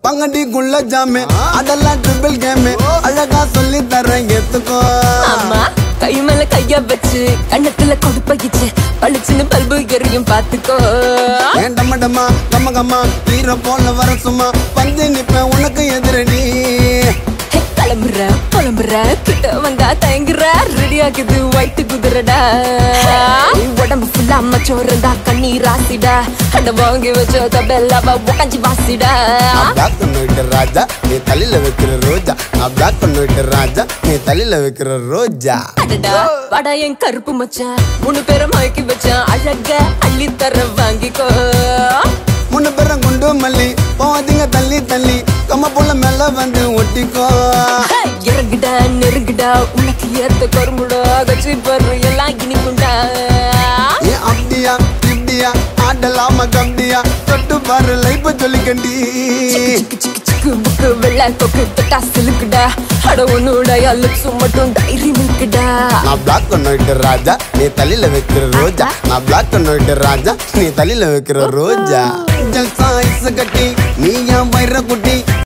பங்கடிக்குள்ள ஜாமே அதெல்லாம் triple game அழகா சொல்லி தரேன் எத்துக்கோ அம்மா கை மேல கைய வச்சு கண்ணத்துல கொடுப்பகிச்சு பளிச்சுன்னு பல்பு எரியும் பாத்துக்கோ ஏன் டம்ம டம்மா கம்ம கம்மா ஹீரோ போல வர சும்மா வந்து நிப்பேன் உனக்கு எதிரடி ஹே, கிளம்புற புலம்புற கிட்ட வந்தா தயங்குற ரெடி ஆகுது ஒயிட் குதிரடா உடம்பு ஃபுல்லா அம்மச்சோறு இருந்தா கண்ணீர் ஆசிடா அந்த வாங்கி வச்ச தபெல்லாவ உடஞ்சி வாசிடா நான் பிளாக் பண்ணிட்டு ராஜா நீ தலையில வைக்கிற ரோஜா நான் பிளாக் பண்ணிட்டு ராஜா நீ தலையில வைக்கிற ரோஜா அடடா வாடா என் கருப்பு மச்சான் மூணு பேரை மயக்கி வச்சான் அழக அள்ளி தர வாங்கிக்கோ முன்ன பேரம் குண்டு மல்லி போவாதீங்க தள்ளி தள்ளி கம்ம புள்ள மேல வந்து ஒட்டிக்கோ ஹே, இறங்குடா நெருங்குடா உனக்கு ஏத்த கரும்புடா கட்சி பரு எல்லாம் இனிக்குண்டா ஏன் அப்படியா இப்படியா ஆடலாம கப்டியா தொட்டு பாரு லைஃப சொல்லிக்கண்டி சிக்கு சிக்கு சிக்கு புக்கு வெள்ளை கொக்கு தொட்டா சிலுக்குடா அட உன்னோட லிப்ஸ் மட்டும் டைரி மில்க்குடா நான் பிளாக் பண்ணிட்டு ராஜா நீ தலையில வைக்கிற ரோஜா நான் பிளாக் பண்ணிட்டு ராஜா நீ தலையில வைக்கிற ரோஜா ஜல்சா ஐஸ் கட்டி நீ என் வயிற குட்டி